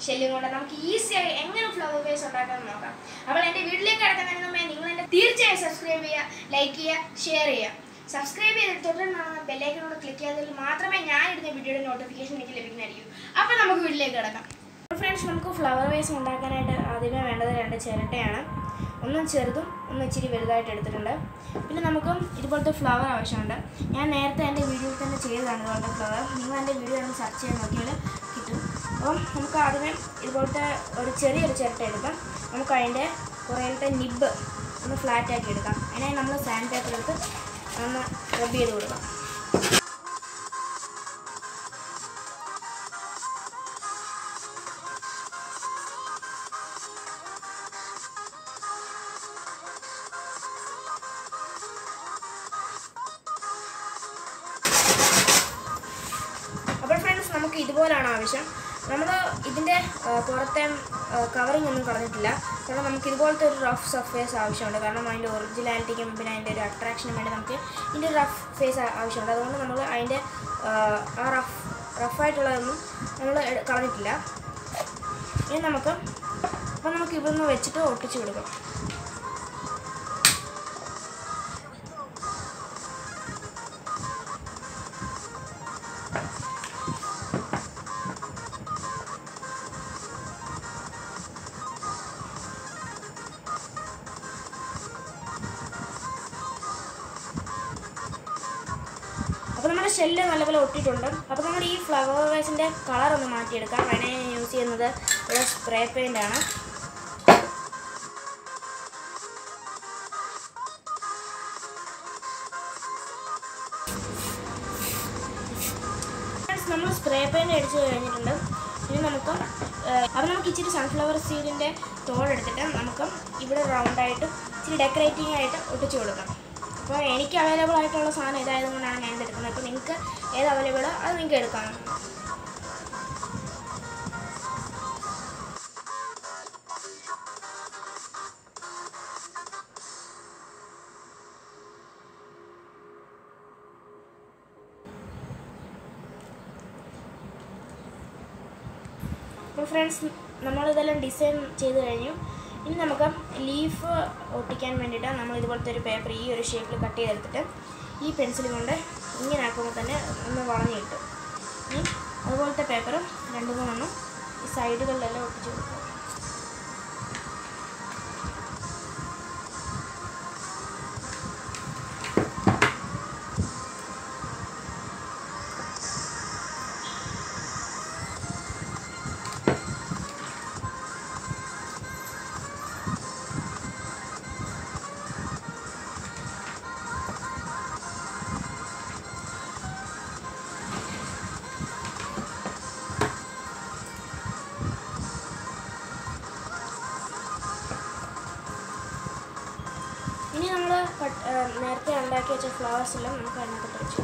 ഷെല്ലും കൊണ്ട് നമുക്ക് ഈസിയായി എങ്ങനെ ഫ്ലവർ വേസ് ഉണ്ടാക്കാമെന്ന് നോക്കാം അപ്പോൾ എൻ്റെ വീട്ടിലേക്ക് കിടക്കുന്നതിന് മുമ്പേ നിങ്ങൾ എൻ്റെ തീർച്ചയായും സബ്സ്ക്രൈബ് ചെയ്യുക ലൈക്ക് ചെയ്യുക ഷെയർ ചെയ്യുക സബ്സ്ക്രൈബ് ചെയ്ത് തൊട്ടുണ്ടാകുന്ന ബെല്ലൈക്കനോട് ക്ലിക്ക് ചെയ്താൽ മാത്രമേ ഞാൻ ഇടുന്ന വീഡിയോയുടെ നോട്ടിഫിക്കേഷൻ എനിക്ക് ലഭിക്കുന്നതായിരിക്കും അപ്പോൾ നമുക്ക് വീട്ടിലേക്ക് കിടക്കാം ഫ്രണ്ട്സ് നമുക്ക് ഫ്ലവർ വേസ് ഉണ്ടാക്കാനായിട്ട് ആദ്യമേ വേണ്ടത് രണ്ട് ചിരട്ടയാണ് ഒന്ന് ചെറുതും ഒന്ന് ഇച്ചിരി വലുതായിട്ട് എടുത്തിട്ടുണ്ട് പിന്നെ നമുക്ക് ഇതുപോലത്തെ ഫ്ലവർ ആവശ്യമുണ്ട് ഞാൻ നേരത്തെ എൻ്റെ വീഡിയോയിൽ തന്നെ ചെയ്തതാണ് ഇതുപോലത്തെ ഫ്ലവർ നിങ്ങൾ എൻ്റെ വീഡിയോ ഒന്ന് സെർച്ച് ചെയ്ത് നോക്കിയാൽ കിട്ടും അപ്പം നമുക്ക് ആദ്യമേ ഇതുപോലത്തെ ഒരു ചെറിയൊരു ചിരട്ട എടുക്കാം നമുക്ക് അതിൻ്റെ കുറേത്തെ നിബ് ഒന്ന് ഫ്ലാറ്റ് ആക്കി എടുക്കാം അതിനായി നമ്മൾ സാൻഡ് പേപ്പർ എടുത്ത് ഒന്ന് റബ്ബ് ചെയ്ത് കൊടുക്കാം അപ്പോൾ ഫ്രണ്ട്സ് നമുക്ക് ഇതുപോലാണ് ആവശ്യം നമ്മൾ ഇതിൻ്റെ പുറത്തെ കവറിങ് ഒന്നും കളഞ്ഞിട്ടില്ല കാരണം നമുക്ക് ഇതുപോലത്തെ ഒരു റഫ് സർഫേസ് ആവശ്യമുണ്ട് കാരണം അതിൻ്റെ ഒറിജിനാലിറ്റിക്കും പിന്നെ അതിൻ്റെ ഒരു അട്രാക്ഷനും വേണ്ടി നമുക്ക് ഇതിൻ്റെ റഫ് ഫേസ് ആവശ്യമുണ്ട് അതുകൊണ്ട് നമ്മൾ അതിൻ്റെ ആ റഫ് റഫായിട്ടുള്ളതൊന്നും നമ്മൾ കളഞ്ഞിട്ടില്ല ഇനി നമുക്ക് അപ്പം നമുക്ക് ഇതൊന്ന് വെച്ചിട്ട് ഒട്ടിച്ച് കൊടുക്കാം അപ്പോൾ നമ്മുടെ ഷെല്ല് നല്ലപോലെ ഒട്ടിയിട്ടുണ്ട് അപ്പോൾ നമ്മൾ ഈ ഫ്ലവർ വേസിൻ്റെ കളർ ഒന്ന് മാറ്റിയെടുക്കാം അതിനെ ഞാൻ യൂസ് ചെയ്യുന്നത് ഒരു സ്പ്രേ പെയിൻ്റ് ആണ് നമ്മൾ സ്പ്രേ പെയിൻ്റ് അടിച്ച് കഴിഞ്ഞിട്ടുണ്ട് ഇനി നമുക്ക് അപ്പോൾ നമുക്ക് ഇച്ചിരി സൺഫ്ലവർ സീഡിൻ്റെ തോടെടുത്തിട്ട് നമുക്ക് ഇവിടെ റൗണ്ടായിട്ട് ഇച്ചിരി ഡെക്കറേറ്റിംഗ് ആയിട്ട് ഒട്ടിച്ച് കൊടുക്കാം അപ്പോൾ എനിക്ക് അവൈലബിൾ ആയിട്ടുള്ള സാധനം ഇതായതുകൊണ്ടാണ് ഞാൻ എടുക്കുന്നത് അപ്പോൾ നിങ്ങൾക്ക് ഏത് അവൈലബിൾ അത് നിങ്ങൾക്ക് എടുക്കാം അപ്പോൾ ഫ്രണ്ട്സ് നമ്മളിതെല്ലാം ഡിസൈൻ ചെയ്ത് കഴിഞ്ഞു ഇനി നമുക്ക് ലീഫ് ഒട്ടിക്കാൻ വേണ്ടിയിട്ട് നമ്മൾ ഇതുപോലത്തെ ഒരു പേപ്പർ ഈ ഒരു ഷേപ്പിൽ കട്ട് ചെയ്തെടുത്തിട്ട് ഈ പെൻസിൽ കൊണ്ട് ഇങ്ങനെ ആക്കുമ്പോൾ തന്നെ ഒന്ന് വളഞ്ഞു കിട്ടും ഇനി അതുപോലത്തെ പേപ്പർ രണ്ട് മൂന്നെണ്ണം ഈ സൈഡുകളിലെല്ലാം ഒട്ടിച്ച് കൊടുക്കുക ഇനി നമ്മൾ നേരത്തെ ഉണ്ടാക്കി വെച്ച ഫ്ലവേഴ്സ് എല്ലാം നമുക്ക് അതിനകത്ത് വെച്ചു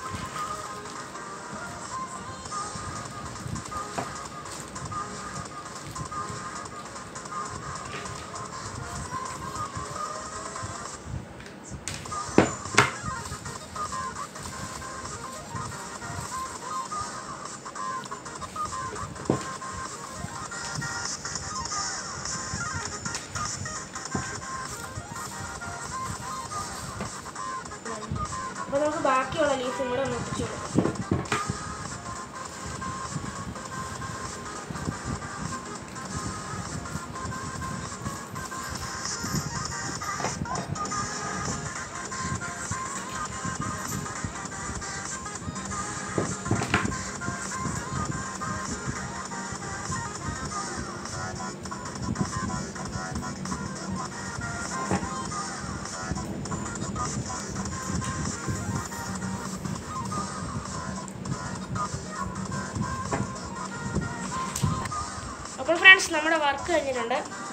അപ്പോൾ നമുക്ക് ബാക്കിയുള്ള ലീഫും കൂടെ ഒന്ന് ഒട്ടിച്ചു കൊടുക്കാം അപ്പോൾ ഫ്രണ്ട്സ് നമ്മുടെ വർക്ക് കഴിഞ്ഞിട്ടുണ്ട്